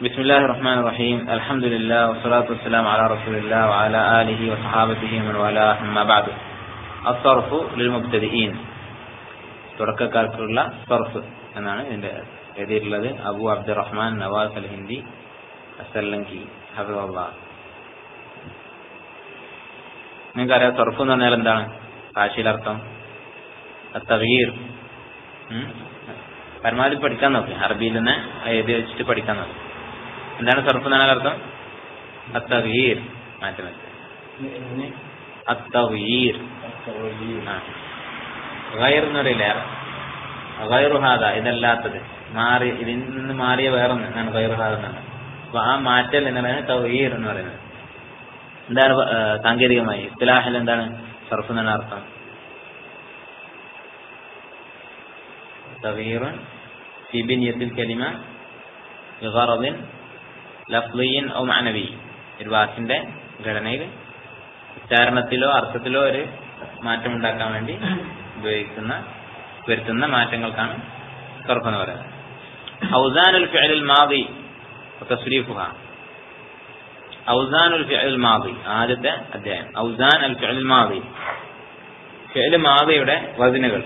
بسم الله الرحمن الرحيم الحمد لله والصلاة والسلام على رسول الله وعلى آله وصحابته ومن والاه أما بعد الصرف للمبتدئين തുടക്കക്കാർക്കുള്ള surf എന്നാണ് ഇതിന്റെ എഴുതിയിട്ടുള്ളത് അബു അബ്ദുറഹ്മാൻ നവാസ് അൽ ഹിന്ദി അസല്ലങ്കി ഹബിബുള്ള നിങ്ങൾക്കറിയാം സർഫ് എന്ന് പറഞ്ഞാൽ എന്താണ് ഭാഷയിലർത്ഥം തവീർ പരമാവധി പഠിക്കാൻ നോക്കി അറബിയിൽ നിന്ന് എഴുതി വെച്ചിട്ട് പഠിക്കാൻ നോക്കി എന്താണ് സർഫ് എന്നാണ് അർത്ഥം അത്തവീർ മാറ്റം അത്തവീർ ഗൈർ എന്ന് പറയില്ല ഗൈറുഹാദ ഇതല്ലാത്തത് മാറി ഇതിൽ നിന്ന് മാറിയ വേറൊന്ന് എന്നാണ് ഗൈറുഹാദ എന്നാണ് അപ്പൊ ആ മാറ്റൽ എന്നാണ് തവീർ എന്ന് പറയുന്നത് എന്താണ് സാങ്കേതികമായി ഇസ്ലാഹിൽ എന്താണ് സർഫ് എന്നാണ് അർത്ഥം تغيير في بنية الكلمة بغرض لفظي أو معنوي ഒരു വാക്കിന്റെ ഘടനയിൽ ഉച്ചാരണത്തിലോ അർത്ഥത്തിലോ ഒരു മാറ്റം ഉണ്ടാക്കാൻ വേണ്ടി ഉപയോഗിക്കുന്ന വരുത്തുന്ന മാറ്റങ്ങൾക്കാണ് സർഫ് എന്ന് പറയുന്നത് ഔസാനുൽ ഫിഅലുൽ മാദി തസ്രീഫുഹ ഔസാനുൽ ഫിഅലുൽ മാദി ആദ്യത്തെ അധ്യായം ഔസാൻ അൽ ഫിഅലുൽ മാദി ഫിഅൽ മാദിയുടെ വചനകൾ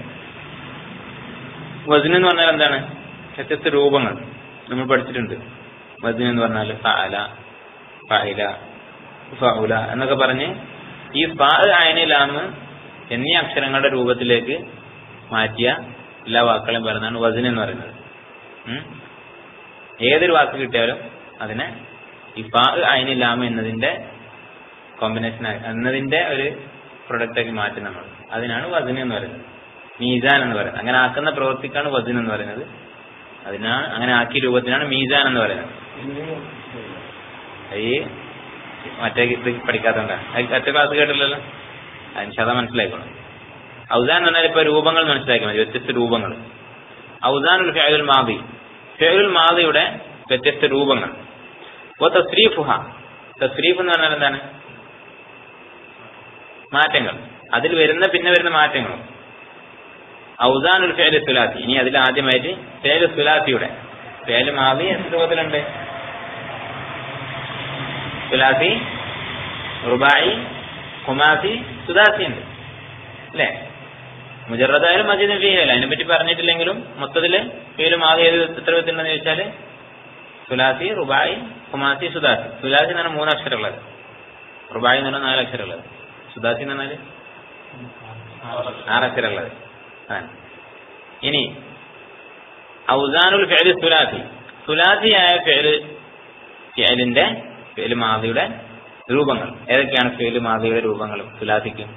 വചനം എന്ന് പറഞ്ഞാൽ എന്താണ് വ്യത്യസ്ത രൂപങ്ങൾ നമ്മൾ പഠിച്ചിട്ടുണ്ട് വചനം എന്ന് പറഞ്ഞാൽ ഫഅല ഫഅല ഫഉല എന്നൊക്കെ പറഞ്ഞ് ഈ ഫ അയന ലാമ് എന്നീ അക്ഷരങ്ങളുടെ രൂപത്തിലേക്ക് മാറ്റിയ എല്ലാ വാക്കുകളും പറയുന്നതാണ് വചനം എന്ന് പറയുന്നത് ഏതൊരു വാക്ക് കിട്ടിയാലും അതിനെ ഈ ഫ അയന ലാമ് എന്നതിന്റെ കോമ്പിനേഷൻ എന്നതിന്റെ ഒരു പ്രൊഡക്റ്റ് ആക്കി മാറ്റി നമ്മൾ അതിനാണ് വചനം എന്ന് പറയുന്നത് മീസാൻ എന്ന് പറയുന്നത് അങ്ങനെ ആക്കുന്ന പ്രവൃത്തിക്കാണ് വചനം എന്ന് പറയുന്നത് അതിനാണ് അങ്ങനെ ആക്കിയ രൂപത്തിനാണ് മീസാൻ എന്ന് പറയുന്നത് ഈ മറ്റേ ഇത് പഠിക്കാത്തതുകൊണ്ടാണ് മറ്റേ ക്ലാസ് കേട്ടില്ലല്ലോ അതിന് ശത മനസ്സിലാക്കണം ഔസാൻ എന്ന് പറഞ്ഞാൽ ഇപ്പൊ രൂപങ്ങൾ മനസ്സിലാക്കിയാൽ മതി വ്യത്യസ്ത രൂപങ്ങൾ ഔസാനുൽ ഫേലുൽ മാദി ഫേലുൽ മാദിയുടെ വ്യത്യസ്ത രൂപങ്ങൾ ഓ തസ്രീഫുഹ തസ്രീഫ് എന്ന് പറഞ്ഞാൽ എന്താണ് മാറ്റങ്ങൾ അതിൽ വരുന്ന പിന്നെ വരുന്ന മാറ്റങ്ങളും ഔസാനുൽ ഫേല് സുലാത്തി ഇനി അതിൽ ആദ്യമായിട്ട് ഫേല് സുലാത്തിയുടെ ഫേല് മാവി എത്ര രൂപത്തിലുണ്ട് സുലാത്തി റുബായി ഹുമാസി സുദാസി ഉണ്ട് അല്ലേ മുജറദായാലും മജീദ് ഫീഹല്ല അതിനെപ്പറ്റി പറഞ്ഞിട്ടില്ലെങ്കിലും മൊത്തത്തില് ഫേല് മാവി ഏത് എത്ര വിധത്തിലുണ്ടെന്ന് ചോദിച്ചാല് സുലാസി റുബായി ഹുമാസി സുദാസി സുലാസി എന്ന് പറഞ്ഞാൽ മൂന്ന് അക്ഷരമുള്ളത് റുബായി എന്ന് പറഞ്ഞാൽ നാല് അക്ഷരമുള്ളത് സുദാസി എന്ന് പറഞ്ഞാല് ആറക്ഷരമുള്ളത് ഇനി ഔസാനുൽ ഫിഅലി സുലാസി സുലാസിയായ ഫിഅല് ഫിഅലിന്റെ ഫിഅല് മാദിയുടെ രൂപങ്ങൾ ഏതൊക്കെയാണ് ഫിഅല് മാദിയുടെ രൂപങ്ങൾ സുലാസിക്ക്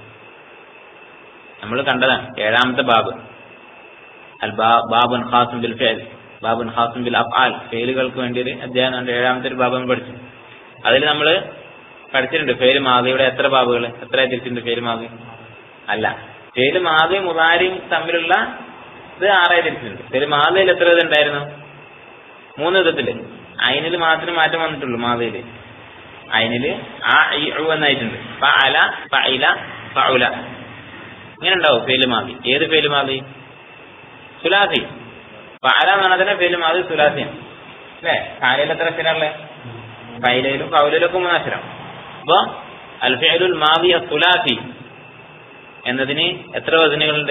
നമ്മൾ കണ്ടതാണ് ഏഴാമത്തെ ബാബ് അൽ ബാബുൻ ഖാസിം ബിൽ ഫിഅൽ ബാബുൻ ഖാസിം ബിൽ അഫ്ആൽ ഫെയിലുകൾക്ക് വേണ്ടി ഒരു അധ്യായം ഉണ്ട് ഏഴാമത്തെ ഒരു ബാബ് നമ്മൾ പഠിച്ചു അതിൽ നമ്മൾ പഠിച്ചിട്ടുണ്ട് ഫെയിൽ മാദിയുടെ എത്ര ബാബുകൾ എത്ര തിരിച്ചിട്ടുണ്ട് ഫെയിൽ മാദി അല്ല ഫെയില് മാതയും മുതാരിയും തമ്മിലുള്ള ഇത് ആറായി തിരിച്ചിട്ടുണ്ട് ഫെയില് മാതയിൽ എത്ര ഇത് ഉണ്ടായിരുന്നു മൂന്ന് വിധത്തില് അയിനിൽ മാത്രമേ മാറ്റം വന്നിട്ടുള്ളൂ മാതയില് അയിനില് ആ ഇ എന്നായിട്ടുണ്ട് ഫഅല ഫഇല ഫഉല ഇങ്ങനെ ഉണ്ടാവും ഫെയില് മാതി ഏത് ഫെയില് മാതി സുലാസി ഫഅല എന്ന് പറഞ്ഞാൽ തന്നെ ഫെയില് മാതി സുലാസിയാണ് അല്ലേ ഫാലയിൽ എത്ര അക്ഷരമുള്ളത് ഫൈലയിലും ഫൗലയിലും ഒക്കെ മൂന്ന് അക്ഷരം അപ്പൊ അൽഫിഅലുൽ മാതി സുലാസി എന്നതിന് എത്ര വചനങ്ങളുണ്ട്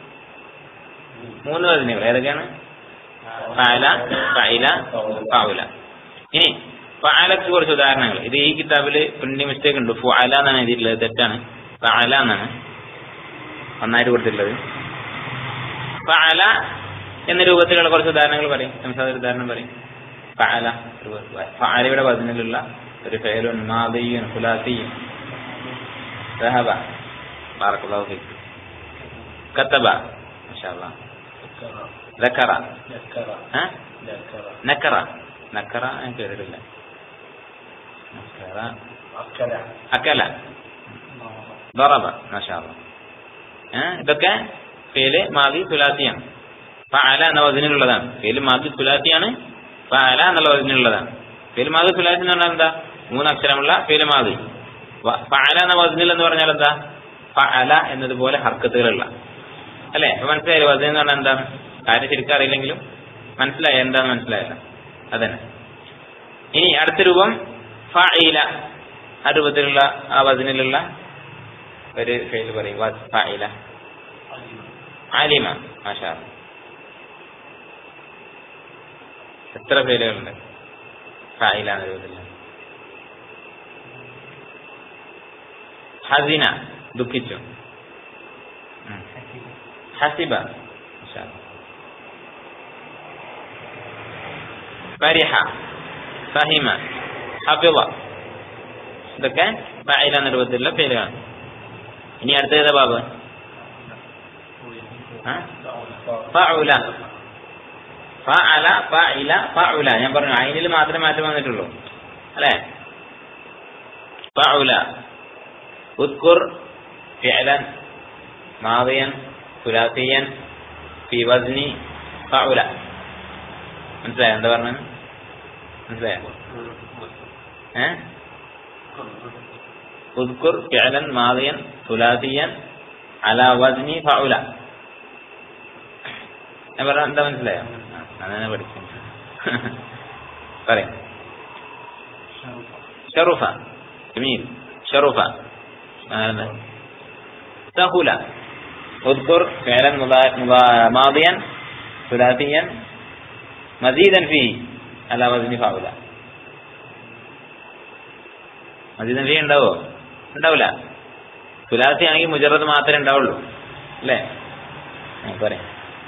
മൂന്ന് വചനങ്ങൾ ഏതൊക്കെയാണ് ഫാല ഫൈല ഫൗല ഇനി ഫാലക്ക് കുറച്ച് ഉദാഹരണങ്ങൾ ഇത് ഈ കിതാബിൽ പ്രിന്റിംഗ് മിസ്റ്റേക്ക് ഉണ്ട് ഫുഅല എന്നാണ് എഴുതിയിട്ടുള്ളത് തെറ്റാണ് ഫഅല എന്നാണ് ഒന്നായിട്ട് കൊടുത്തിട്ടുള്ളത് ഫഅല എന്ന രൂപത്തിലുള്ള കുറച്ച് ഉദാഹരണങ്ങൾ പറയും സംസാര ഉദാഹരണം പറയും ഫഅല ഫഅലയുടെ വചനത്തിലുള്ള ഒരു ഫേലുൻ മാദിയും ഫുലാസിയും ذهب بارك الله فيك كتب ما شاء الله ذكر ها نكر نكر أنت لا نكر أكل ضرب ما شاء الله ഇതൊക്കെ ഫേല് മാതി തുലാത്തിയാണ് ഫഅല എന്ന വചനിലുള്ളതാണ് ഫേല് മാതി തുലാത്തിയാണ് ഫഅല എന്നുള്ള വചനിലുള്ളതാണ് ഫേല് മാതി തുലാത്തി എന്ന് പറഞ്ഞാൽ എന്താ മൂന്ന് അക്ഷരമുള്ള ഫേല് മാതി ഫഅല എന്ന വചനിൽ എന്ന് പറഞ്ഞാൽ എന്താ ഫഅല എന്നതുപോലെ ഹർക്കത്തുകളുള്ള അല്ലെ അപ്പൊ മനസ്സിലായില്ലേ വചനം എന്ന് പറഞ്ഞാൽ എന്താണ് കാര്യം ശരിക്കും അറിയില്ലെങ്കിലും മനസ്സിലായ എന്താന്ന് മനസ്സിലായല്ലോ അതന്നെ ഇനി അടുത്ത രൂപം ഫഇല ആ രൂപത്തിലുള്ള ആ വചനിലുള്ള ഒരു ഫെയിൽ പറയും വ- ഫഇല അലിമ മാഷാ അല്ലാ. എത്ര ഫെയിലുകളുണ്ട് ഫഇല എന്ന രൂപത്തിലുള്ള ഹസിന ദുഃഖിച്ചു ഉം. ഹസിബ മാഷാ അല്ലാ. ഫരിഹ ഫഹിമ ഹഫിള ഇതൊക്കെ ഫഇല എന്ന രൂപത്തിലുള്ള പേരുകളാണ് ഇനി അടുത്ത ഏതാ ബാബ് ആ? ഫഉല ഫഅല ഫഇല ഫഉല ഞാൻ പറഞ്ഞു അയിനിൽ മാത്രമേ മാറ്റം വന്നിട്ടുള്ളൂ അല്ലേ ഫഉല ഉദ്കുർ ഫിഅലൻ മാദിയൻ സുലാസിയൻ ഫി വസ്നി ഫഉല മനസ്സിലായോ എന്താ പറഞ്ഞത് മനസ്സിലായോ ഏ ഉദ്കുർ ഫിഅലൻ മാദിയൻ സുലാസിയൻ അല വസ്നി ഫഉല ഞാൻ പറഞ്ഞ എന്താ മനസ്സിലായോ ആ, അങ്ങനെ പഠിച്ചു പറയാം ഷറുഫ ജമീൽ ഷറുഫ ആരെന്ന്? സഹുല اذكر فعلا مضا- مضا- ماضيا ثلاثيا مزيدا فيه على وزن فاعل മസീദൻ ഫീ ഉണ്ടാവോ ഉണ്ടാവില്ല തുലാസി ആണെങ്കിൽ മുജറത് മാത്രമേ ഉണ്ടാവുള്ളൂ അല്ലേ ആ, പറയാം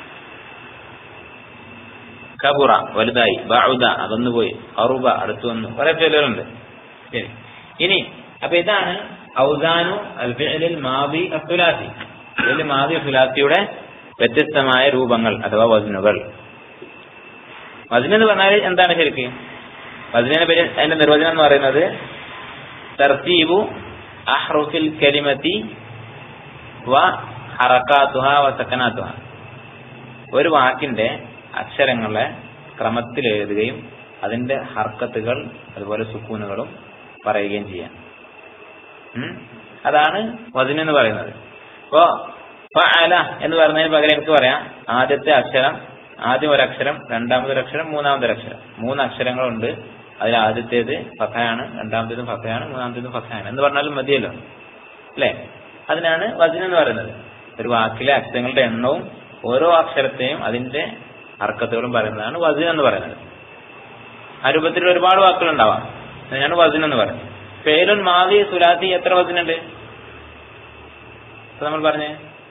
കബുറ വലുതായി ബഅുദ അതൊന്നു പോയി അറുബ അടുത്തു വന്നു കുറെ പേരുകളുണ്ട് ശരി ഇനി അപ്പൊ ഇതാണ് ഔസാനു അൽ ഫിഅലിൽ മാദി അസുലാസി ഇതിൽ മാദി അസുലാസിയുടെ വ്യത്യസ്തമായ രൂപങ്ങൾ അഥവാ വസ്നുകൾ വസ്ന എന്ന് പറഞ്ഞാൽ എന്താണ് ശരിക്ക് വസ്നിനെ പറ്റി അതിന്റെ നിർവചനം എന്ന് പറയുന്നത് തർത്തീബു അഹ്റുഫിൽ കലിമത്തി വ ഹറക്കാത്തുഹ വ സക്കനാത്തുഹ ഒരു വാക്കിന്റെ അക്ഷരങ്ങളെ ക്രമത്തിൽ എഴുതുകയും അതിന്റെ ഹർക്കത്തുകൾ അതുപോലെ സുക്കൂനുകളും പറയുകയും ചെയ്യാം ഉം? അതാണ് വചനം എന്ന് പറയുന്നത് ഇപ്പോ ഫഅല എന്ന് പറഞ്ഞതിന് പകരം എനിക്ക് പറയാം ആദ്യത്തെ അക്ഷരം ആദ്യം ഒരക്ഷരം രണ്ടാമതൊരു അക്ഷരം മൂന്നാമതൊരു അക്ഷരം മൂന്ന് അക്ഷരങ്ങളുണ്ട് അതിൽ ആദ്യത്തേത് ഫഖയാണ് രണ്ടാമത്തേതും ഫഖയാണ് മൂന്നാമത്തേതും ഫഖയാണ് എന്ന് പറഞ്ഞാലും മതിയല്ലോ അല്ലേ അതിനാണ് വചനം എന്ന് പറയുന്നത് ഒരു വാക്കിലെ അക്ഷരങ്ങളുടെ എണ്ണവും ഓരോ അക്ഷരത്തെയും അതിന്റെ അർക്കത്തുകളും പറയുന്നതാണ് വചനം എന്ന് പറയുന്നത് ആ രൂപത്തിൽ ഒരുപാട് വാക്കുകൾ ഉണ്ടാവാം അതിനാണ് വചനം എന്ന് പറയുന്നത് പേരുൻ മാവി സുലാത്തി എത്ര വചനുണ്ട് ഇപ്പൊ നമ്മൾ പറഞ്ഞേ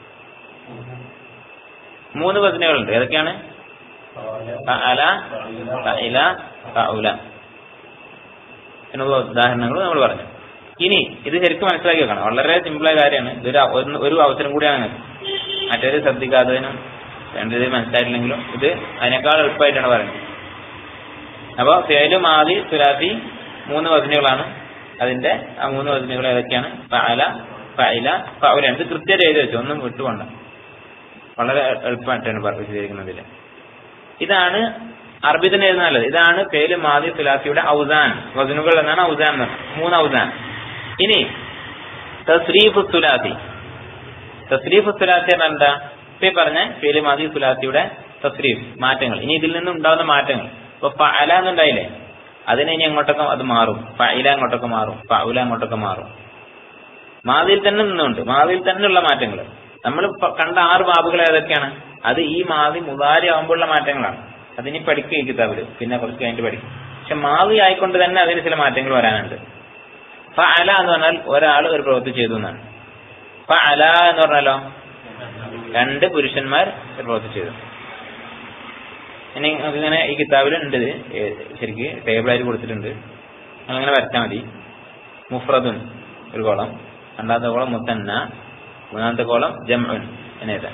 മൂന്ന് വചനങ്ങളുണ്ട് ഏതൊക്കെയാണ് ഫഅല ഫഇല ഫഉല എന്നുള്ള ഉദാഹരണങ്ങൾ നമ്മൾ പറഞ്ഞു ഇനി ഇത് ശരിക്കും മനസ്സിലാക്കി വെക്കണം വളരെ സിമ്പിളായ കാര്യമാണ് ഇതൊരു അവ- ഒന്ന് ഒരു അവസരം കൂടിയാണ് നിങ്ങൾക്ക് മറ്റേത് ശ്രദ്ധിക്കാത്തതിനും രണ്ടത് മനസ്സിലായിട്ടില്ലെങ്കിലും ഇത് അതിനേക്കാൾ എളുപ്പമായിട്ടാണ് പറയുന്നത് അപ്പൊ ഫേലു മാതി സുലാത്തി മൂന്ന് വചനങ്ങളാണ് അതിന്റെ ആ മൂന്ന് വചനങ്ങൾ ഏതൊക്കെയാണ് ഫഅല ഫഇല ഫഉല ഇത് കൃത്യമായിട്ട് എഴുതി വെച്ചു ഒന്നും വിട്ടുപോണ്ട വളരെ എളുപ്പമായിട്ടാണ് പറ- വിശദീകരിക്കുന്നതിൽ ഇതാണ് അറബി തന്നെ എഴുതുന്ന നല്ലത് ഇതാണ് ഫേല് മാതി സുലാസിയുടെ ഔസാൻ വസനുകൾ എന്നാണ് ഔസാൻ എന്ന് പറഞ്ഞത്. മൂന്ന് ഔസാൻ ഇനി തസ്രീഫ് സുലാസി തസ്രീഫ് സുലാസി എന്നാൽ എന്താ ഇപ്പൊ ഈ പറഞ്ഞ ഫേല് മാതി സുലാസിയുടെ തസ്രീഫ് മാറ്റങ്ങൾ ഇനി ഇതിൽ നിന്ന് ഉണ്ടാകുന്ന മാറ്റങ്ങൾ ഇപ്പൊ ഫഅല എന്നുണ്ടായില്ലേ അതിന് ഇനി എങ്ങോട്ടൊക്കെ അത് മാറും ഫഇല അങ്ങോട്ടൊക്കെ മാറും ഫഉല അങ്ങോട്ടൊക്കെ മാറും മാതിയിൽ തന്നെ നിന്നുണ്ട് മാതിയിൽ തന്നെയുള്ള മാറ്റങ്ങൾ നമ്മൾ കണ്ട ആറ് ബാബുകൾ ഏതൊക്കെയാണ് അത് ഈ മാതി മുതാരി ആകുമ്പോഴുള്ള മാറ്റങ്ങളാണ് അതിനി പഠിക്കുക ഈ കിതാബില് പിന്നെ കുറച്ച് കഴിഞ്ഞിട്ട് പഠിക്കും പക്ഷെ മാതി ആയിക്കൊണ്ട് തന്നെ അതിന് ചില മാറ്റങ്ങൾ വരാനുണ്ട് ഫ അല എന്ന് പറഞ്ഞാൽ ഒരാൾ ഒരു പ്രവൃത്തി ചെയ്തു എന്നാണ് ഫ അല എന്ന് പറഞ്ഞാലോ രണ്ട് പുരുഷന്മാർ ഒരു പ്രവൃത്തി ചെയ്തു ഇനി നമുക്ക് ഇങ്ങനെ ഈ കിതാബിൽ ഉണ്ട് ഇത്. ഏ, ശരിക്ക് ടേബിളായിട്ട് കൊടുത്തിട്ടുണ്ട് അങ്ങനെ വരച്ചാൽ മതി മുഫ്രദുൻ ഒരു കോളം രണ്ടാമത്തെ കോളം മുത്തന്ന മൂന്നാമത്തെ കോളം ജംഉൻ എന്നേതാ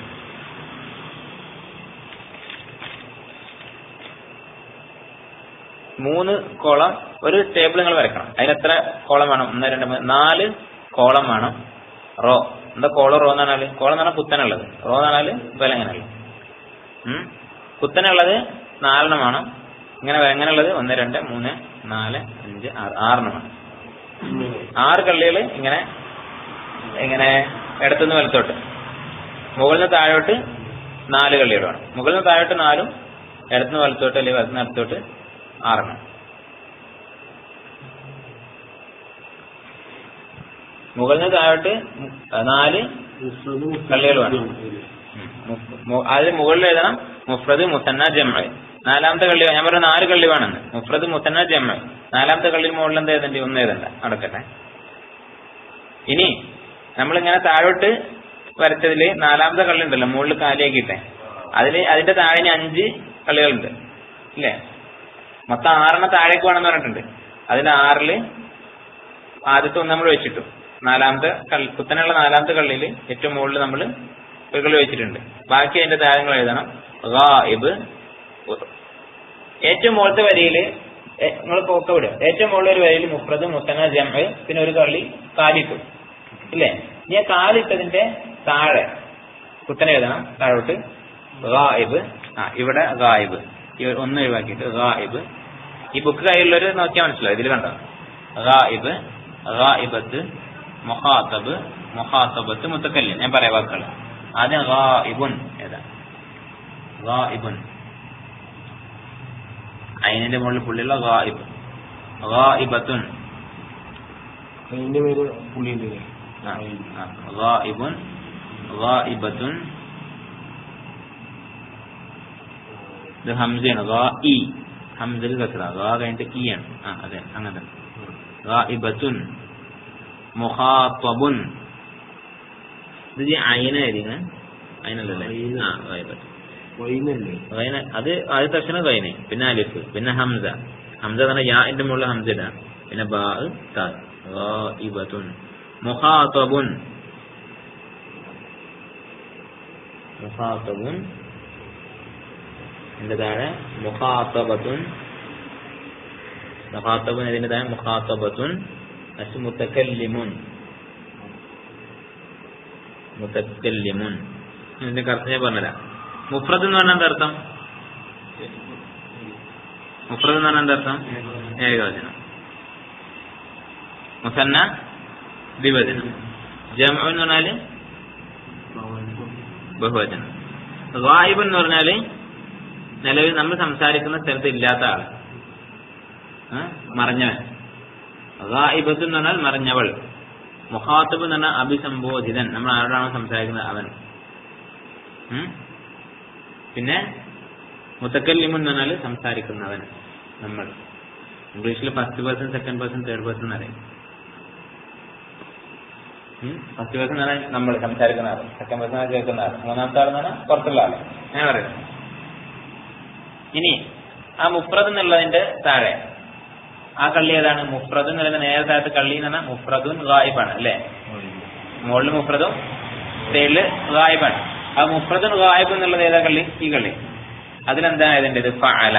മൂന്ന് കോളം ഒരു ടേബിൾ നിങ്ങൾ വരക്കണം അതിന് എത്ര കോളം വേണം ഒന്ന് രണ്ട് മൂന്ന് നാല് കോളം വേണം റോ എന്താ കോളം റോ എന്ന് പറഞ്ഞാല് കോളം എന്ന് പറഞ്ഞാൽ കുത്തനുള്ളത് റോ എന്ന് പറഞ്ഞാല് വിലങ്ങനുള്ളത് ഉം കുത്തനുള്ളത് നാലെണ്ണം വേണം ഇങ്ങനെ എങ്ങനെയുള്ളത് ഒന്ന് രണ്ട് മൂന്ന് നാല് അഞ്ച് ആറ് ആറെണ്ണം വേണം ആറ് കള്ളികൾ ഇങ്ങനെ ഇങ്ങനെ ഇടത്തുനിന്ന് വലത്തോട്ട് മുകളിൽ നിന്ന് താഴോട്ട് നാല് കള്ളികൾ വേണം മുകളിൽ നിന്ന് താഴോട്ട് നാലും ഇടത്തുനിന്ന് വലത്തോട്ട് അല്ലെങ്കിൽ വലത്തുനിന്ന് ഇടത്തോട്ട് ആറെണ്ണം മുകളിൽ നിന്ന് താഴോട്ട് മു- നാല് കള്ളികൾ വേണം ഉം. മു- മു- അതിൽ മുകളിൽ എഴുതണം മുഫ്രദ് മുസന്ന ജമ്മ നാലാമത്തെ കള്ളി ഞാൻ പറഞ്ഞ നാല് കള്ളി വേണമെന്ന് മുഫ്രദ് മുസന്ന ജമ്മ നാലാമത്തെ കള്ളിയിൽ മുകളിൽ എന്താ എഴുതണ്ടി ഒന്ന് എഴുതണ്ട നടക്കട്ടെ ഇനി നമ്മളിങ്ങനെ താഴോട്ട് വരച്ചതില് നാലാമത്തെ കള്ളി ഉണ്ടല്ലോ മുകളിൽ കാലിയാക്കിയിട്ടെ അതില് അതിന്റെ താഴെ ഇനി അഞ്ച് കളികളുണ്ട് ഇല്ലേ മൊത്തം ആറെണ്ണം താഴേക്ക് വേണമെന്ന് പറഞ്ഞിട്ടുണ്ട് അതിൽ ആറില് ആദ്യത്തെ ഒന്ന് നമ്മൾ വെച്ചിട്ടു നാലാമത്തെ കള്ളി കുത്തനുള്ള നാലാമത്തെ കള്ളിയിൽ ഏറ്റവും മുകളിൽ നമ്മൾ ഒരു കളി വെച്ചിട്ടുണ്ട് ബാക്കി അതിന്റെ താരങ്ങൾ എഴുതണം ഗായിബ് ഏറ്റവും മുകളിലത്തെ വരിയില് നിങ്ങൾ പോക്ക വിടുക ഏറ്റവും മുകളിൽ ഒരു വരിയിൽ മുഫ്രദ് മുസന ജംഅ് പിന്നെ ഒരു കള്ളി കാലിട്ടു ഇല്ലേ ഇനി ആ കാലിട്ടതിന്റെ താഴെ കുത്തനെ എഴുതണം താഴോട്ട് ഗായിബ് ആ ഇവിടെ ഗായിബ് ഈ ഒന്ന് ഒഴിവാക്കിയിട്ട് ഗായിബ് ഈ ബുക്ക് കയ്യിലുള്ളവർ നോക്കിയാൽ മനസ്സിലാവും ഇതിൽ കണ്ടോ ഗായിബ് ഗായിബത്ത് മുഖാത്തബ് മുഖാത്തബത്ത് മുത്തക്കല്ല് ഞാൻ പറയാം വാക്കുകൾ ആദ്യം ഗായിബുൻ ഏതാ ഗായിബുൻ അയിനിന്റെ മുകളിൽ പുള്ളിയുള്ള ഗായിബ് ഗായിബത്തുൻ അതിന്റെ പേര് പുള്ളിയുണ്ട് ആ, ആ. ഗായിബുൻ ഗായിബത്തുൻ ഇത് ഹംസയാണ് ഗാ ഇ ഹംസക്ക് കസറ ഗാ കഴിഞ്ഞിട്ട് ഇ ആണ് ആ അതെ അങ്ങനെ തന്നെ ഗായിബത്തുൻ മുഖാത്തബുൻ ഇത് ഈ അയിനായിരിക്കും അയിനല്ലല്ലേ ആ ഗായിബത്ത് വൈനല്ലേ ഗൈന അത് ആദ്യത്തെ അക്ഷരം ഗൈന് പിന്നെ അലിഫ് പിന്നെ ഹംസ ഹംസ തന്നെ യാന്റെ മുകളിൽ ഹംസ ഇടാം പിന്നെ ബാ താ ഗായിബത്തുൻ മുഖാത്തബുൻ മുഖാത്തബുൻ ഇതിന്റെ താഴെ മുഖാത്തബത്തുൻ മുഖാത്തബുൻ ഇതിന്റെ താഴെ മുഖാത്തബത്തുൻ അസ് മുത്തക്കല്ലിമുൻ മുത്തക്കല്ലിമുൻ ഇതിന്റെ അർത്ഥം ഞാൻ പറഞ്ഞുതരാം മുഫ്രദ് എന്ന് പറഞ്ഞാൽ എന്താ അർത്ഥം മുഫ്രദ് എന്ന് പറഞ്ഞാൽ എന്താ അർത്ഥം ഏകവചനം മുസന്ന ദ്വിവചനം ജമ എന്ന് പറഞ്ഞാല് ബഹുവചനം ഗായിബ് എന്ന് പറഞ്ഞാല് നിലവിൽ നമ്മൾ സംസാരിക്കുന്ന സ്ഥലത്ത് ഇല്ലാത്ത ആള് ഏ? മറഞ്ഞവൻ ഗായിബത്ത് എന്ന് പറഞ്ഞാൽ മറഞ്ഞവൾ മുഖാത്തബ് എന്ന് പറഞ്ഞാൽ അഭിസംബോധിതൻ നമ്മൾ ആരോടാണോ സംസാരിക്കുന്നത് അവൻ ഉം? പിന്നെ മുത്തക്കല്ലിമുൻ എന്ന് പറഞ്ഞാൽ സംസാരിക്കുന്നവൻ നമ്മൾ ഇംഗ്ലീഷിൽ first person second person third person എന്ന് പറയും ഫസ്റ്റ് പേഴ്സൺ എന്ന് പറഞ്ഞാൽ നമ്മൾ സംസാരിക്കുന്ന ആൾ സെക്കൻഡ് പേഴ്സൺ കേൾക്കുന്ന ആൾ മൂന്നാമത്തെ ആൾ എന്ന് പറഞ്ഞാൽ പുറത്തുള്ള ആൾ ഞാൻ പറയുന്നത് ഇനി ആ മുഫ്രദ് എന്നുള്ളതിന്റെ താഴെ ആ കള്ളി ഏതാണ് മുഫ്രദ് എന്നുള്ളത് നേരെ താഴത്ത് കള്ളി എന്ന് പറഞ്ഞാൽ മുഫ്രദുൻ ഗായിബാണ് അല്ലേ മുകളിൽ മുഫ്രദും സൈഡില് ഗായിബാണ് ആ മുഫ്രദുൻ ഗായിബ് എന്നുള്ളത് ഏതാ കള്ളി ഈ കള്ളി അതിലെന്താണ് ഇതിന്റെ ഇത് ഫഅല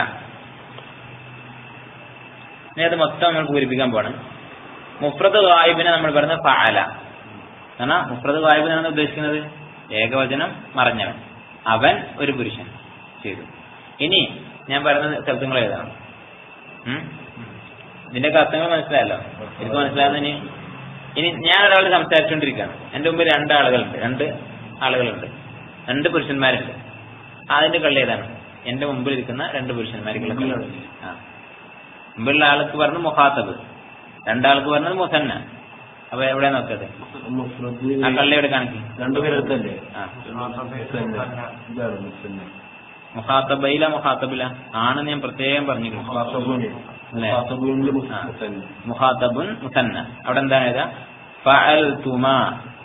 ഇനി അത് മൊത്തം നമ്മൾ പൂരിപ്പിക്കാൻ പോവാണ് മുഫ്രദ് ഗായിബിനെ നമ്മൾ പറയുന്നത് ഫഅല കാരണം മുഫ്രദ് ഗായിബ് എന്നാണ് ഉദ്ദേശിക്കുന്നത് ഏകവചനം മറഞ്ഞവൻ അവൻ ഒരു പുരുഷൻ ചെയ്തു ഇനി ഞാൻ പറയുന്ന ശബ്ദങ്ങൾ ഏതാണ് ഉം? ഇതിന്റെയൊക്കെ അർത്ഥങ്ങൾ മനസ്സിലായല്ലോ എനിക്ക് മനസ്സിലാകുന്നതിന് ഇനി ഞാൻ ഒരാളോട് സംസാരിച്ചുകൊണ്ടിരിക്കുകയാണ് എന്റെ മുമ്പിൽ രണ്ട് ആളുകളുണ്ട് രണ്ട് ആളുകളുണ്ട് രണ്ട് പുരുഷന്മാരുണ്ട് അതിന്റെ കള്ളി ഏതാണ് എന്റെ മുമ്പിൽ ഇരിക്കുന്ന രണ്ട് പുരുഷന്മാർക്കുള്ള കള്ളി ആ മുമ്പിലുള്ള ആൾക്ക് പറഞ്ഞു മുഖാത്തബ് രണ്ടാൾക്ക് പറഞ്ഞത് മുസന്ന അപ്പൊ എവിടെ നോക്കത് ആ കള്ളി എവിടെ കാണിക്കും രണ്ടുപേരടുത്തല്ലേ ആ ഇതാണ് മുസ്ലിം മുഖാത്തബയില മുഖാത്തബില ആണെന്ന് ഞാൻ പ്രത്യേകം പറഞ്ഞിരുന്നു അല്ലേ? ആ. മുഖാത്തബുൻ മുസന്ന അവിടെ എന്താണ് ഏതാ ഫഅൽ തുമാ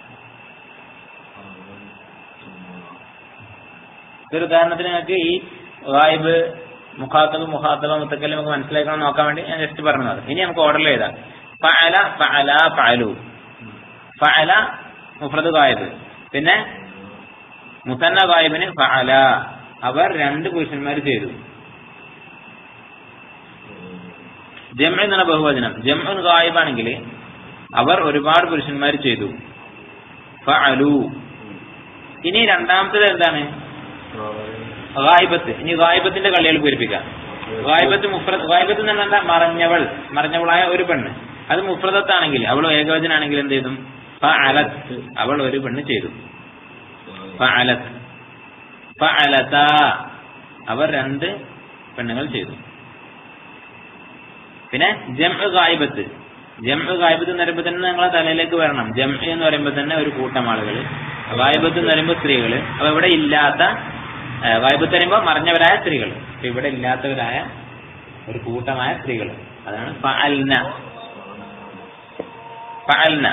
ഇതൊരു ഉദാഹരണത്തിന് നിങ്ങൾക്ക് ഈ വായിബ് മുഖാത്തബ് മുഖാത്തബ മുത്തക്കല് നമുക്ക് മനസ്സിലാക്കണം നോക്കാൻ വേണ്ടി ഞാൻ ജസ്റ്റ് പറഞ്ഞത് ഇനി നമുക്ക് ഓർഡറിൽ എഴുതാം ഫഅല ഫഅല ഫഅലു ഫഅല മുഫ്രദ് ഗായിബ് പിന്നെ മുസന്ന ഗായിബിന് ഫഅല അവർ രണ്ട് പുരുഷന്മാർ ചെയ്തു ജംഅ എന്നാണ് ബഹുവചനം ജംഅൻ ഗായിബാണെങ്കിൽ അവർ ഒരുപാട് പുരുഷന്മാർ ചെയ്തു ഫഅലു ഇനി രണ്ടാമത്തത് എന്താണ് ഗായിബത്ത് ഇനി ഗായിബത്തിന്റെ കളികൾ പൂരിപ്പിക്കാം ഗായിബത്ത് മുഫ്രദ് ഗായിബത്ത് എന്ന് പറഞ്ഞാൽ മറഞ്ഞവൾ മറഞ്ഞവളായ ഒരു പെണ്ണ് അത് മുഫ്രദത്താണെങ്കിൽ അവൾ ഏകവചനാണെങ്കിൽ എന്ത് ചെയ്തു ഫഅലത്ത് അവൾ ഒരു പെണ്ണ് ചെയ്തു ഫഅലത്ത് ഫഅലത അവർ രണ്ട് പെണ്ണുങ്ങൾ ചെയ്തു പിന്നെ ജംഅ ഗായിബത്ത് ജംഅ് ഗായിബത്ത് എന്ന് പറയുമ്പോൾ തന്നെ നിങ്ങളെ തലയിലേക്ക് വരണം ജംഅ് എന്ന് പറയുമ്പോൾ തന്നെ ഒരു കൂട്ടം ആളുകൾ ഗായിബത്ത് എന്ന് പറയുമ്പോൾ സ്ത്രീകൾ അപ്പൊ ഇവിടെ ഇല്ലാത്ത ആ, ഗായിബത്ത് പറയുമ്പോൾ മറഞ്ഞവരായ സ്ത്രീകൾ അപ്പൊ ഇവിടെ ഇല്ലാത്തവരായ ഒരു കൂട്ടമായ സ്ത്രീകൾ അതാണ് ഫഅൽന ഫഅൽന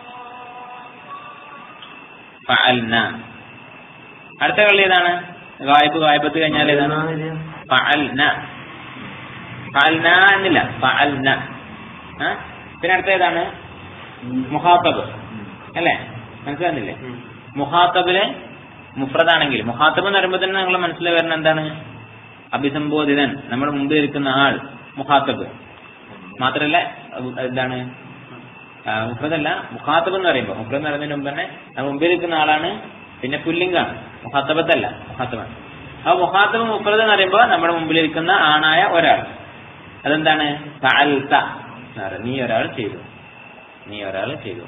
ഫഅൽന അടുത്ത കളി ഏതാണ് ഗായിബ് ഗായിബത്ത് കഴിഞ്ഞാൽ ഏതാണ് ഫഅൽന ഫഅൽന എന്നില്ല ഫഅൽന ആ? പിന്നെ അടുത്ത ഏതാണ് മുഹാത്തബ് അല്ലേ മനസ്സിലാകുന്നില്ലേ മുഹാത്തബിലെ മുഫ്രദാണെങ്കിൽ മുഹാത്തബ് എന്ന് പറയുമ്പോൾ തന്നെ നിങ്ങൾ മനസ്സിൽ വരുന്ന എന്താണ് അഭിസംബോധിതൻ നമ്മുടെ മുമ്പിൽ ഇരിക്കുന്ന ആൾ മുഹാത്തബ് മാത്രല്ല അഹ് എന്താണ് ആ, മുഫ്രദല്ല മുഖാത്തബ് എന്ന് പറയുമ്പോൾ മുഫ്രദ് എന്ന് പറയുന്നതിന് മുമ്പ് തന്നെ നമ്മുടെ മുമ്പിൽ ഇരിക്കുന്ന ആളാണ് പിന്നെ പുല്ലിംഗാണ് മുഖാത്തബത്തല്ല മുഖാത്തബാണ് ആ മുഖാത്തബ് മുഫ്രദ് എന്ന് പറയുമ്പോൾ നമ്മുടെ മുമ്പിൽ ഇരിക്കുന്ന ആണായ ഒരാൾ അതെന്താണ് ഫഅൽത എന്ന് പറയും. നീ ഒരാൾ ചെയ്തു നീ ഒരാൾ ചെയ്തു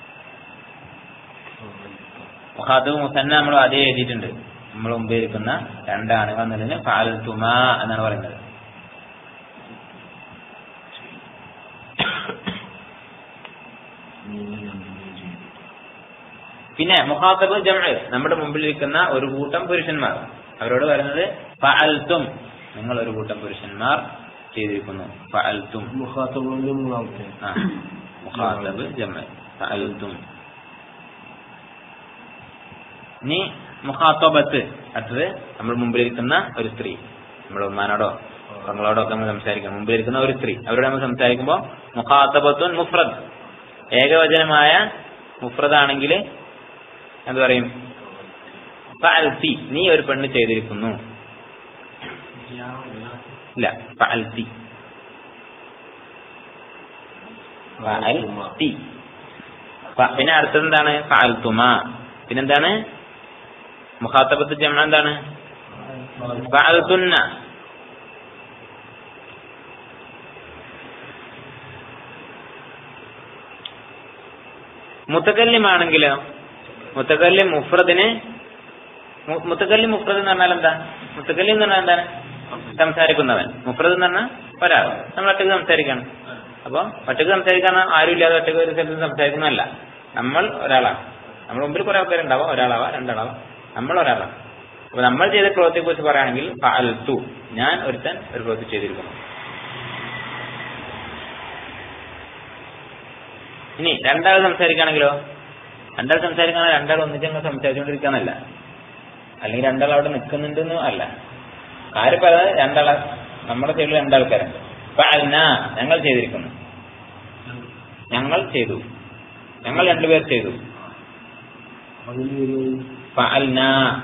മുഖാത്തബ് മുസന്ന നമ്മൾ അതേ എഴുതിയിട്ടുണ്ട് നമ്മൾ മുമ്പിൽ ഇരിക്കുന്ന രണ്ടാണുകൾ എന്നതിന് ഫഅൽതുമ എന്നാണ് പറയുന്നത് പിന്നെ മുഖാത്തബ് ജംഅ് നമ്മുടെ മുമ്പിൽ ഇരിക്കുന്ന ഒരു കൂട്ടം പുരുഷന്മാർ അവരോട് പറയുന്നത് ഫഅൽതും നിങ്ങൾ ഒരു കൂട്ടം പുരുഷന്മാർ ചെയ്തിരിക്കുന്നു ഫഅൽതും മുഖാത്തബിന്റെ മൂന്നാമത്തെ ആ മുഖാത്തബ് ജംഅ് ഫഅൽതും ഇനി മുഖാത്തബത്ത് അടുത്തത് നമ്മൾ മുമ്പിലിരിക്കുന്ന ഒരു സ്ത്രീ നമ്മുടെ ഉമ്മാനോടോ പെങ്ങളോടോ ഒക്കെ നമ്മൾ സംസാരിക്കണം മുമ്പിലിരിക്കുന്ന ഒരു സ്ത്രീ അവരോട് നമ്മൾ സംസാരിക്കുമ്പോൾ മുഖാത്തബത്തുൻ മുഫ്രദ് ഏകവചനമായ മുഫ്രദാണെങ്കിൽ എന്ത് പറയും ഫഅൽതി നീ ഒരു പെണ്ണ് ചെയ്തിരിക്കുന്നു ഇല്ല ഫഅൽതി ഫഅൽതി ഫ- പിന്നെ അടുത്തത് എന്താണ് ഫഅൽതുമ പിന്നെന്താണ് മുഖാത്തബത്ത് ജമ എന്താണ് ഫഅൽതുന്ന മുത്തക്കല്ലിമാണെങ്കിലോ മുത്തക്കല്ലിം മുഫ്രദിന് മു- മുത്തക്കല്ലിം മുഫ്രദ് എന്ന് പറഞ്ഞാൽ എന്താ മുത്തക്കല്ലിം എന്ന് പറഞ്ഞാൽ എന്താണ് സംസാരിക്കുന്നവൻ മുഫ്രദ് എന്ന് പറഞ്ഞാൽ ഒരാൾ നമ്മൾ ഒറ്റക്ക് സംസാരിക്കണം അപ്പൊ ഒറ്റക്ക് സംസാരിക്കാൻ ആരും ഇല്ലാതെ ഒറ്റക്ക് ഒരു സ്ഥലത്ത് സംസാരിക്കുന്നതല്ല നമ്മൾ ഒരാളാണ് നമ്മുടെ മുമ്പിൽ കുറെ ആൾക്കാരുണ്ടാവാം ഒരാളാവാം രണ്ടാളാവാം നമ്മൾ ഒരാളാണ് അപ്പൊ നമ്മൾ ചെയ്ത പ്രവൃത്തിയെ കുറിച്ച് പറയുകയാണെങ്കിൽ ഫഅൽതു ഞാൻ ഒരുത്തൻ ഒരു പ്രവൃത്തി ചെയ്തിരിക്കുന്നു ഇനി രണ്ടാൾ സംസാരിക്കുകയാണെങ്കിലോ രണ്ടാൾ സംസാരിക്കുകയാണെങ്കിൽ രണ്ടാൾ ഒന്നിച്ചങ്ങ് സംസാരിച്ചുകൊണ്ടിരിക്കാന്നല്ല അല്ലെങ്കിൽ രണ്ടാൾ അവിടെ നിൽക്കുന്നുണ്ടെന്നും അല്ല ആര് പറയുന്നത് രണ്ടാള നമ്മുടെ സൈഡിൽ രണ്ടാൾക്കാരുണ്ട് ഫഅൽന ഞങ്ങൾ ചെയ്തിരിക്കുന്നു ഞങ്ങൾ ചെയ്തു ഞങ്ങൾ രണ്ടുപേർ ചെയ്തു അതിലൊരു ഫഅൽന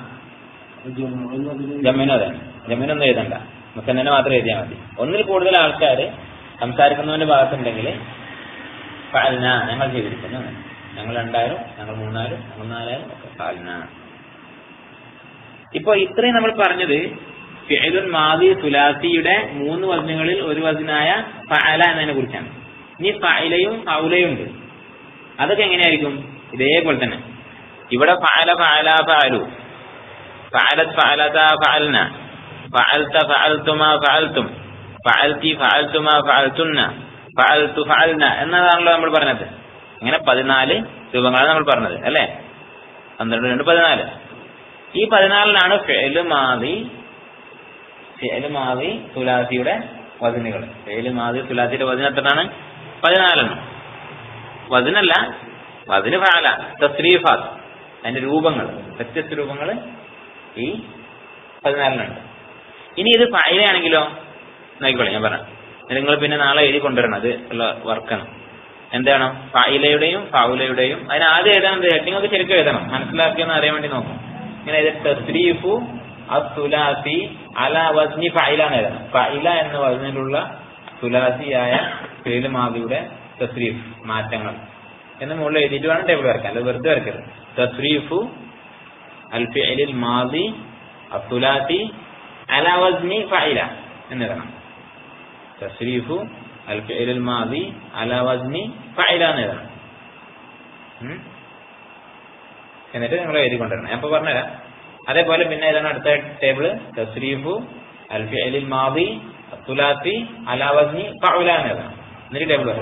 അതില് ജമീനോ അതാണ് ജമീനൊന്നും എഴുതണ്ട മുസന്നെ മാത്രം എഴുതിയാൽ മതി ഒന്നിൽ കൂടുതൽ ആൾക്കാർ സംസാരിക്കുന്നവന്റെ ഭാഗത്തുണ്ടെങ്കിൽ ഫഅൽന ഞങ്ങൾ ചെയ്തിരിക്കുന്നു എന്നാണ്. ഞങ്ങൾ രണ്ടായിരം ഞങ്ങൾ മൂന്നായിരം ഞങ്ങൾ നാലായിരം ഒക്കെ ഫഅൽന ഇപ്പൊ ഇത്രയും നമ്മൾ പറഞ്ഞത് ഫിഅലുൽ മാദി സുലാസിയുടെ മൂന്ന് വചനങ്ങളിൽ ഒരു വചനായ ഫഅല എന്നതിനെ കുറിച്ചാണ് ഇനി ഫഅലയും ഔലയും ഉണ്ട് അതൊക്കെ എങ്ങനെയായിരിക്കും ഇതേപോലെ തന്നെ ഇവിടെ ഫഅല ഫഅല ഫഅലു ഫഅലത് ഫഅലത ഫഅൽന ഫഅൽത ഫഅൽതുമാ ഫഅൽതും ഫഅൽതി ഫഅൽതുമാ ഫഅൽതുന്ന ഫഅൽതു ഫഅൽന എന്നതാണല്ലോ നമ്മൾ പറഞ്ഞത് ഇങ്ങനെ പതിനാല് രൂപങ്ങളാണ് നമ്മൾ പറഞ്ഞത് അല്ലേ പന്ത്രണ്ട് രണ്ട് പതിനാല് ഈ പതിനാലിനാണ് ഫെല് മാതി ഫെല് മാതി തുലാസിയുടെ വചനുകൾ ഫെല് മാതി തുലാസിയുടെ വചന എത്രയാണ് പതിനാലെണ്ണം വചനല്ല വചന് ഫാല തസ്രീഫാത്ത് അതിന്റെ രൂപങ്ങൾ വ്യത്യസ്ത രൂപങ്ങൾ ഈ പതിനാലിനുണ്ട് ഇനി ഇത് ഫായിലയാണെങ്കിലോ നോക്കിക്കോളെ ഞാൻ പറഞ്ഞു നിങ്ങൾ പിന്നെ നാളെ എഴുതി കൊണ്ടുവരണം അത് ഉള്ള വർക്കാണ് എന്താണ് ഫായിലയുടെയും ഫാവുലയുടെയും അതിന് ആദ്യം എഴുതാൻ ഹെഡിങ് ഒക്കെ ശരിക്കും എഴുതണം മനസ്സിലാക്കിയെന്ന് അറിയാൻ വേണ്ടി നോക്കും ഇങ്ങനെ ഇത് തസ്രീഫു അസുലാസി അല വസ്നി ഫൈല എന്ന് എഴുതണം ഫൈല എന്ന വചനിലുള്ള സുലാസിയായ ഫെയില് മാവിയുടെ തസ്രീഫ് മാറ്റങ്ങൾ എന്ന് മുകളിൽ എഴുതിയിട്ട് വേണം ടേബിൾ വരയ്ക്കാൻ അത് വെറുതെ വരയ്ക്കരുത് തസ്രീഫു അൽ ഫിഅലിൽ മാദി അസുലാസി അല വസ്നി ഫൈല എന്നെഴുതണം തസ്രീഫു അൽ ഫിഅലിൽ മാദി അല വസ്നി ഫൈല എന്ന് എഴുതണം ഉം? എന്നിട്ട് നിങ്ങൾ എഴുതി കൊണ്ടുവരണം ഞാൻ ഇപ്പൊ പറഞ്ഞുതരാം അതേപോലെ പിന്നെ ഏതാണ് അടുത്ത ടേബിള് തസ്രീഫു അൽ ഫിഅലിൽ മാദി തുലാത്തി അലാവസ്നി ഫഉല എന്ന് എഴുതണം എന്നിട്ട് ടേബിൾ വരണം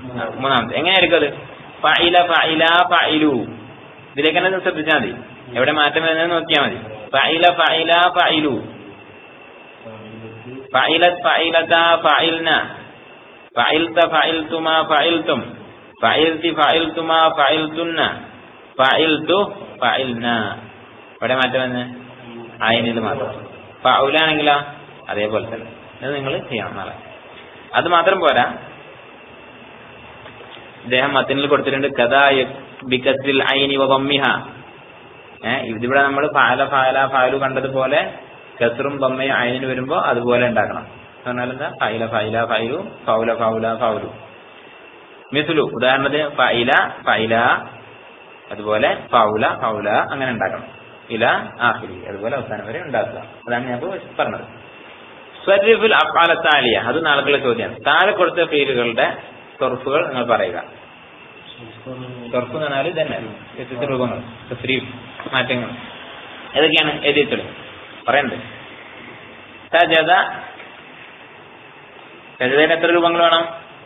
ആ, മൂന്നാമത്തെ എങ്ങനെയായിരിക്കും അത് ഫഇല ഫഇല ഫഇലു ഇതിലേക്ക് തന്നെ ശ്രദ്ധിച്ചാൽ മതി എവിടെ മാറ്റം വരുന്നത് നോക്കിയാൽ മതി ഫഇല ഫഇല ഫഇലു ഫഇലത് ഫഇലത ഫഇൽന ഫഇൽത ഫഇൽതുമാ ഫഇൽതും ഫഇൽതി ഫഇൽതുമാ ഫഇൽതുന്ന ഫഇൽതു ഫഇൽന ഇവിടെ മാറ്റം വന്ന് അയിനിൽ മാത്രം ഫൗലാണെങ്കിലോ അതേപോലെ തന്നെ ഇത് നിങ്ങൾ ചെയ്യണം നാളെ അത് മാത്രം പോരാ ഇദ്ദേഹം മത്തിനിൽ കൊടുത്തിട്ടുണ്ട് കഥാ ബിക്കത്തിൽ ഐനി വമ്മിഹ ഏഹ് ഇതിവിടെ നമ്മൾ ഫാല ഫാല ഫാലു കണ്ടതുപോലെ കസറും ബമ്മയും അയിനിന് വരുമ്പോ അതുപോലെ ഉണ്ടാക്കണം എന്ന് പറഞ്ഞാൽ എന്താ ഫൈല ഫൈല ഫൈലു ഫൗല ഫൗല ഫൗലു മിസുലു ഉദാഹരണത്തിന് ഫൈല ഫൈല അതുപോലെ ഫൗല ഫൗല അങ്ങനെ ഉണ്ടാക്കണം ഇല ആഖിരി അതുപോലെ അവസാനം വരെ ഉണ്ടാക്കുക അതാണ് ഞാൻ ഇപ്പോ പറഞ്ഞത് സ്വരിഫുൽ അഫാലത്താലിയ അത് നാളുകളുടെ ചോദ്യമാണ് താഴെ കൊടുത്ത ഫീലുകളുടെ തൊർഫുകൾ നിങ്ങൾ പറയുക തൊർഫ് എന്ന് പറഞ്ഞാൽ ഇതന്നെ വ്യത്യസ്ത രൂപങ്ങൾ തസ്രീഫ് മാറ്റങ്ങൾ ഏതൊക്കെയാണ് എഴുതിയിട്ടുള്ളൂ പറയണ്ടേ സജത സജതയിൽ എത്ര രൂപങ്ങൾ വേണം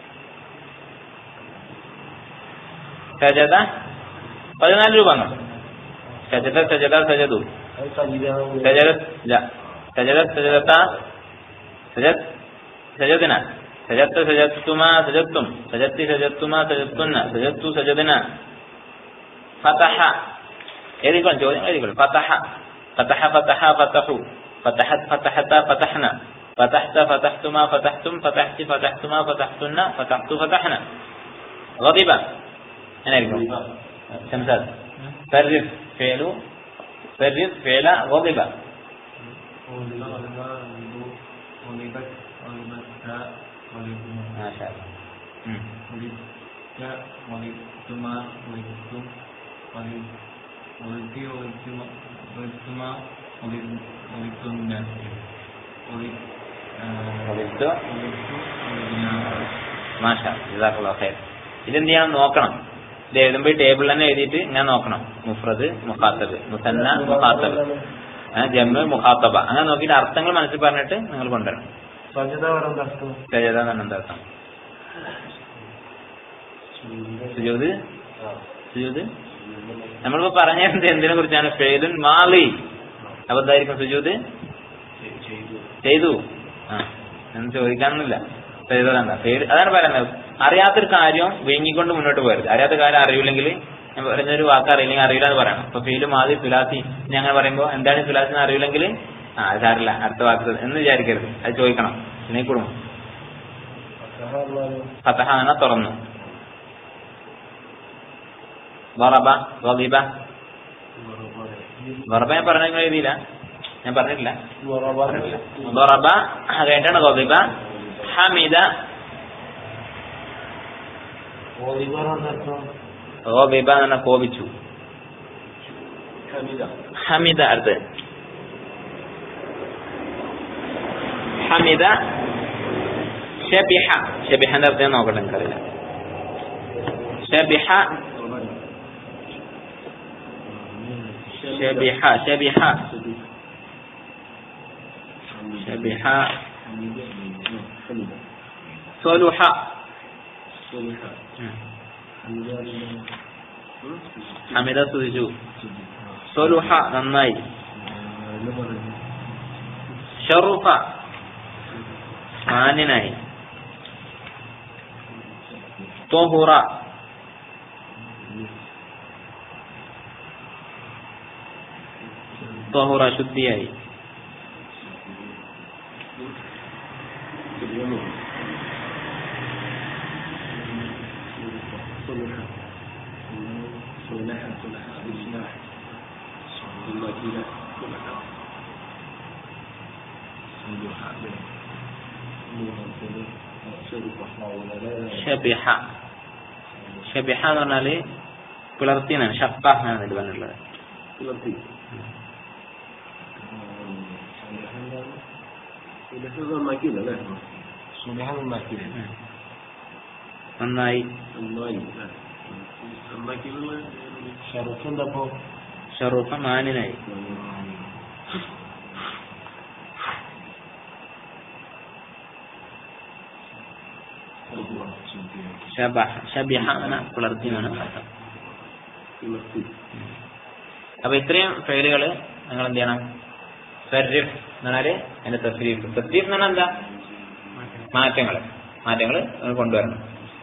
സജത പതിനാല് രൂപങ്ങൾ സജത സജത സജതു സജത സജത സജത സജത് സജദിന സജത്ത് സജത്തുമാ സജത്തും സജത്തി സജത്തുമാ സജത്തുന്ന സജത്തു സജദിന ഫതഹ എഴുതിക്കോളും ചോദ്യം എഴുതിക്കോളും ഫതഹ ഫതഹ ഫതഹ ഫതഹു ഫതഹത് ഫതഹത ഫതഹ്ന فتحت فتحتما فتحتم فتحت فتحتما فتحتن فتحت فتحنا غضب أنا أقول شمسات فرف فعل فرف فعل غضب ما شاء الله مم. غضبت മാഷാ ജസാഖുല്ലാ ഖൈർ ഇതെന്ത് ചെയ്യണം നോക്കണം ഇത് എഴുതുമ്പോൾ ഈ ടേബിൾ തന്നെ എഴുതിയിട്ട് ഞാൻ നോക്കണം മുഫ്രദ് മുഖാത്തബ് മുസന്ന മുഖാത്തബ് ജമ്മ് മുഖാത്തബ അങ്ങനെ നോക്കിയിട്ട് അർത്ഥങ്ങൾ മനസ്സിൽ പറഞ്ഞിട്ട് നിങ്ങൾ കൊണ്ടുവരണം സജത പറയുന്നത് അർത്ഥം സജദ എന്നാണ് എന്താ അർത്ഥം സുജൂദ് സുജൂദ് നമ്മളിപ്പോ പറഞ്ഞത് എന്തിനെ കുറിച്ചാണ് ഫെയ്ദുൻ മാലി അപ്പൊ എന്തായിരിക്കും സുജൂദ് ചെയ്തു ആ എന്ന് ചോദിക്കാനൊന്നുമില്ല ചെയ്തതാണ് പേര് അതാണ് പറയുന്നത് അറിയാത്തൊരു കാര്യം വീങ്ങിക്കൊണ്ട് മുന്നോട്ട് പോയത് അറിയാത്ത കാര്യം അറിയില്ലെങ്കിൽ ഞാൻ പറഞ്ഞൊരു വാക്ക് അറിയില്ലെങ്കിൽ അറിയില്ല എന്ന് പറയണം അപ്പൊ ഫീല് മാതി തുലാസി ഞങ്ങൾ പറയുമ്പോൾ എന്താണ് തുലാസി എന്ന് അറിയില്ലെങ്കിൽ ആ അത് സാരില്ല അടുത്ത വാക്ക് എന്ന് വിചാരിക്കരുത് അത് ചോദിക്കണം പിന്നെ കുടുംബം ഫതഹ എന്ന തുറന്നു വറബ വബിബ വറബ ഞാൻ പറഞ്ഞ നിങ്ങൾ എഴുതിയില്ല ഞാൻ പറഞ്ഞിട്ടില്ല ضرب അത് കഴിഞ്ഞിട്ടാണ് ഗോപിബ ഹമിദ ഗോപിബ എന്ന് പറഞ്ഞാൽ കോപിച്ചു ഹമിദ അടുത്ത് ഹമിദ ഷബിഹ ഷബിഹന്റെ അർത്ഥം ഞാൻ നോക്കട്ടെ എനിക്കറിയില്ല ഷബിഹ ഷബിഹ ഷബിഹ ഷബിഹ صلح ഹമിദ സ്തുതിച്ചു സൊലുഹ നന്നായി ഷറുഫ മാന്യനായി തൊഹുറ തൊഹുറ ശുദ്ധിയായി ഷബിഹ ഷബിഹ എന്ന് പറഞ്ഞാല് പുലർത്തിനാണ് ഷപ്പ എന്നാണ് ഇത് പറഞ്ഞിട്ടുള്ളത് സുലഹ നന്നാക്കിയില്ലേ ഉം. നന്നായി ഷറഫ് എന്താപ്പോ ഷറൂഫ മാന്യനായി ഷബഹ ഷബിഹ അങ്ങനെ പുലർത്തി എന്നാണ് അർത്ഥം അപ്പൊ ഇത്രയും ഫെയിലുകൾ നിങ്ങൾ എന്ത് ചെയ്യണം സർരിഫ് എന്ന് പറഞ്ഞാല് അതിന്റെ തസ്രീഫ് തസ്രീഫ് എന്ന് പറഞ്ഞാൽ എന്താ മാറ്റങ്ങൾ മാറ്റങ്ങൾ കൊണ്ടുവരണം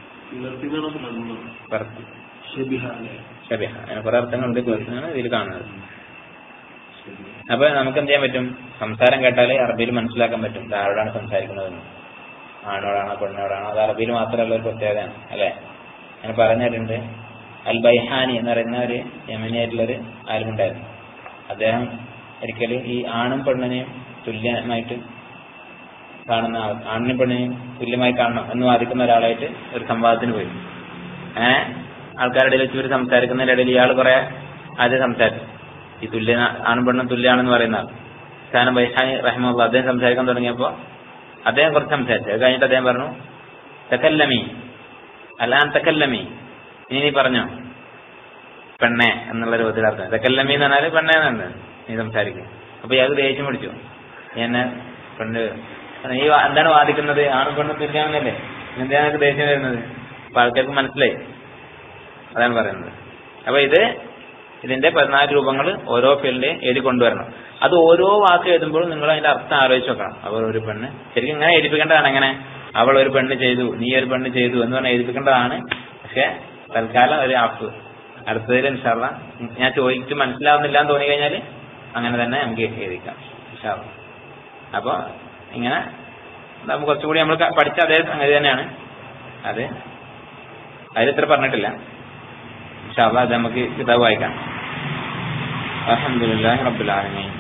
പുറത്ത് ഷബിഹ അതിന് കുറെ അർത്ഥങ്ങളുണ്ട് പുറത്താണ് ഇതിൽ കാണുന്നത് അപ്പൊ നമുക്ക് എന്ത് ചെയ്യാൻ പറ്റും സംസാരം കേട്ടാൽ അറബിയിൽ മനസ്സിലാക്കാൻ പറ്റും ഇത് ആരോടാണ് സംസാരിക്കുന്നതെന്ന് ആണോടാണോ പെണ്ണോടാണോ അത് അറബിയിൽ മാത്രമുള്ള ഒരു പ്രത്യേകതയാണ് അല്ലെ ഞാൻ പറഞ്ഞിട്ടുണ്ട് അൽ ബൈഹാനി എന്ന് പറയുന്ന ഒരു യമനിയായിട്ടുള്ളൊരു ആലുമുണ്ടായിരുന്നു അദ്ദേഹം ഒരിക്കൽ ഈ ആണും പെണ്ണിനെയും തുല്യമായിട്ട് കാണുന്ന ആൾ ആണിനും പെണ്ണിനെയും തുല്യമായി കാണണം എന്ന് വാദിക്കുന്ന ഒരാളായിട്ട് ഒരു സംവാദത്തിന് പോയി ഏഹ് ആൾക്കാരുടെ ഇടയിൽ വെച്ച് ഇവർ സംസാരിക്കുന്നതിന്റെ ഇടയിൽ ഇയാൾ കുറെ ആദ്യം സംസാരിച്ചു ഈ തുല്യ ആണും പെണ്ണും തുല്യാണെന്ന് പറയുന്ന ആൾ സ്ഥാനം ബൈഹാനി റഹ്മുള്ള അദ്ദേഹം സംസാരിക്കാൻ തുടങ്ങിയപ്പോ അദ്ദേഹം കുറച്ച് സംസാരിച്ചു അത് കഴിഞ്ഞിട്ട് അദ്ദേഹം പറഞ്ഞു തക്കല്ലമി അല്ലാൻ തക്കല്ലമി ഇനി നീ പറഞ്ഞോ പെണ്ണെ എന്നുള്ള രൂപത്തിൽ അർത്ഥം തക്കല്ലമി എന്ന് പറഞ്ഞാല് പെണ്ണെ എന്നാണ് നീ സംസാരിക്കും അപ്പൊ ഇയാൾക്ക് ദേഷ്യം പിടിച്ചു നീ എന്നെ പെണ്ണ് നീ വാ- എന്താണ് വാദിക്കുന്നത് ആണും പെണ്ണും തുല്യാണെന്നല്ലേ എന്തിനാ നിനക്ക് ദേഷ്യം വരുന്നത് അപ്പൊ ആൾക്കാർക്ക് മനസ്സിലായി അതാണ് പറയുന്നത് അപ്പൊ ഇത് ഇതിന്റെ പതിനാല് രൂപങ്ങൾ ഓരോ ഫീൽഡിലെയും എഴുതി കൊണ്ടുവരണം അത് ഓരോ വാക്ക് എഴുതുമ്പോഴും നിങ്ങൾ അതിന്റെ അർത്ഥം ആലോചിച്ച് നോക്കണം അവൾ ഒരു പെണ്ണ് ശരിക്കും ഇങ്ങനെ എഴുതിപ്പിക്കേണ്ടതാണ് എങ്ങനെ അവൾ ഒരു പെണ്ണ് ചെയ്തു നീ ഒരു പെണ്ണ് ചെയ്തു എന്ന് പറഞ്ഞാൽ എഴുതിപ്പിക്കേണ്ടതാണ് പക്ഷെ തൽക്കാലം ഒരു ആപ്പ് അടുത്തതിൽ ഇൻഷാള്ള ഞാൻ ചോദിച്ചിട്ട് മനസ്സിലാവുന്നില്ല എന്ന് തോന്നി കഴിഞ്ഞാൽ അങ്ങനെ തന്നെ നമുക്ക് എഴുതിക്കാം ഇൻഷാള്ള അപ്പൊ ഇങ്ങനെ നമുക്ക് കുറച്ചുകൂടി നമ്മൾ ക- പഠിച്ച അതേ സംഗതി തന്നെയാണ് അത് അതിൽ ഇത്ര പറഞ്ഞിട്ടില്ല ഇൻഷാ അള്ളാ അത് നമുക്ക് കിതാബ് വായിക്കാം അലഹമുല്ലാ റബ്ബുൽ ആലമീൻ